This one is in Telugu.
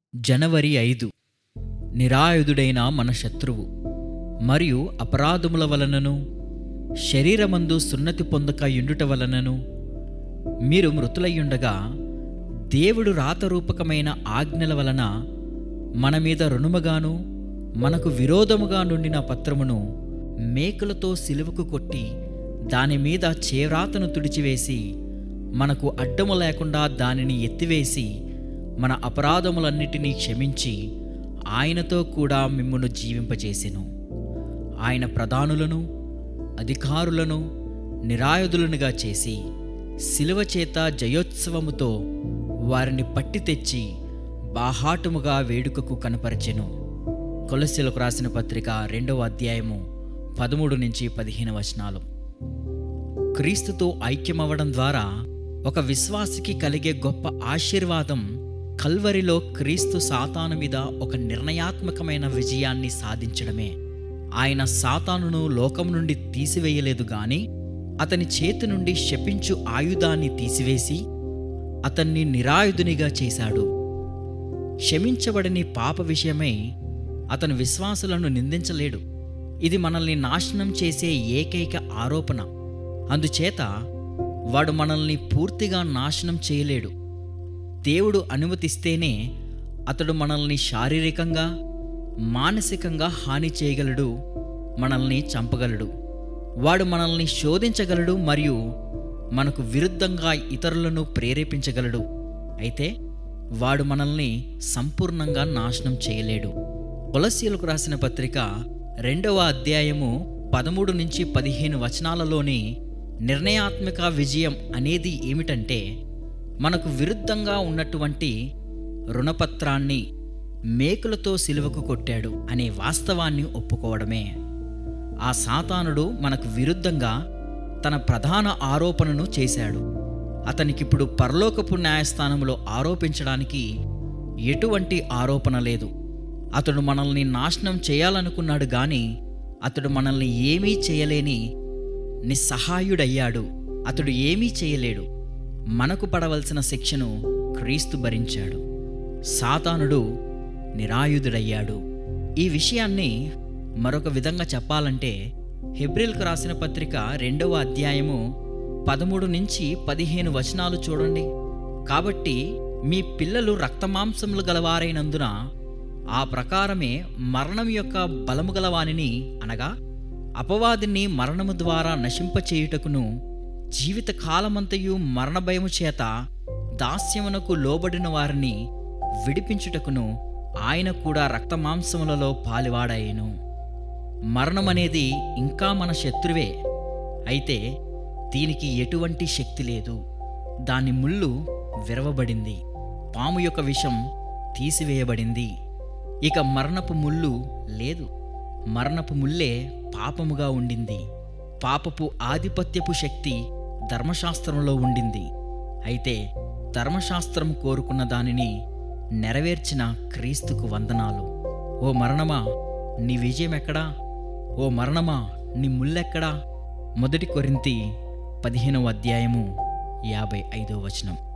జనవరి ఐదు నిరాయుధుడైన మన శత్రువు మరియు అపరాధముల వలనను శరీరమందు సున్నతి పొందక యుండుట వలనను మీరు మృతులయ్యుండగా దేవుడు రాతరూపకమైన ఆజ్ఞల వలన మన మీద రుణముగాను మనకు విరోధముగా నుండిన పత్రమును మేకులతో సిలువకు కొట్టి దాని మీద చేవ్రాతను తుడిచివేసి మనకు అడ్డము లేకుండా దానిని ఎత్తివేసి మన అపరాధములన్నిటినీ క్షమించి ఆయనతో కూడా మిమ్మును జీవింపజేసెను ఆయన ప్రధానులను అధికారులను నిరాయుధులనుగా చేసి శిలువ చేత జయోత్సవముతో వారిని పట్టి తెచ్చి బాహాటముగా వేడుకకు కనపరచెను కొలస్యలకు రాసిన పత్రిక రెండవ అధ్యాయము పదమూడు నుంచి పదిహేను వచనాలు క్రీస్తుతో ఐక్యమవ్వడం ద్వారా ఒక విశ్వాసికి కలిగే గొప్ప ఆశీర్వాదం కల్వరిలో క్రీస్తు సాతాను మీద ఒక నిర్ణయాత్మకమైన విజయాన్ని సాధించడమే ఆయన సాతానును లోకం నుండి తీసివేయలేదు గాని అతని చేతి నుండి శపించు ఆయుధాన్ని తీసివేసి అతన్ని నిరాయుధునిగా చేశాడు క్షమించబడని పాప విషయమై అతను విశ్వాసులను నిందించలేడు ఇది మనల్ని నాశనం చేసే ఏకైక ఆరోపణ అందుచేత వాడు మనల్ని పూర్తిగా నాశనం చేయలేడు దేవుడు అనుమతిస్తేనే అతడు మనల్ని శారీరకంగా మానసికంగా హాని చేయగలడు మనల్ని చంపగలడు వాడు మనల్ని శోధించగలడు మరియు మనకు విరుద్ధంగా ఇతరులను ప్రేరేపించగలడు అయితే వాడు మనల్ని సంపూర్ణంగా నాశనం చేయలేడు కొలసీలకు రాసిన పత్రిక రెండవ అధ్యాయము పదమూడు నుంచి పదిహేను వచనాలలోని నిర్ణయాత్మక విజయం అనేది ఏమిటంటే మనకు విరుద్ధంగా ఉన్నటువంటి రుణపత్రాన్ని మేకులతో సిలువకు కొట్టాడు అనే వాస్తవాన్ని ఒప్పుకోవడమే ఆ సాతానుడు మనకు విరుద్ధంగా తన ప్రధాన ఆరోపణను చేశాడు అతనికిప్పుడు పరలోకపు న్యాయస్థానంలో ఆరోపించడానికి ఎటువంటి ఆరోపణ లేదు అతడు మనల్ని నాశనం చేయాలనుకున్నాడు గాని అతడు మనల్ని ఏమీ చేయలేని నిస్సహాయుడయ్యాడు అతడు ఏమీ చేయలేడు మనకు పడవలసిన శిక్షను క్రీస్తు భరించాడు సాతానుడు నిరాయుధుడయ్యాడు ఈ విషయాన్ని మరొక విధంగా చెప్పాలంటే హెబ్రిల్కు రాసిన పత్రిక రెండవ అధ్యాయము పదమూడు నుంచి పదిహేను వచనాలు చూడండి కాబట్టి మీ పిల్లలు రక్తమాంసములు గలవారైనందున ఆ ప్రకారమే మరణం యొక్క బలము గలవానిని అనగా అపవాదిని మరణము ద్వారా నశింపచేయుటకును జీవిత కాలమంతయు మరణ భయము చేత దాస్యమునకు లోబడిన వారిని విడిపించుటకును ఆయన కూడా రక్తమాంసములలో పాలివాడాయను మరణమనేది ఇంకా మన శత్రువే అయితే దీనికి ఎటువంటి శక్తి లేదు దాని ముళ్ళు విరవబడింది పాము యొక్క విషం తీసివేయబడింది ఇక మరణపు ముళ్ళు లేదు మరణపు ముల్లే పాపముగా ఉండింది పాపపు ఆధిపత్యపు శక్తి ధర్మశాస్త్రంలో ఉండింది అయితే ధర్మశాస్త్రం కోరుకున్న దానిని నెరవేర్చిన క్రీస్తుకు వందనాలు ఓ మరణమా నీ విజయం ఎక్కడా ఓ మరణమా నీ ముల్లెక్కడా మొదటి కొరింతి పదిహేనవ అధ్యాయము యాభై ఐదో వచనం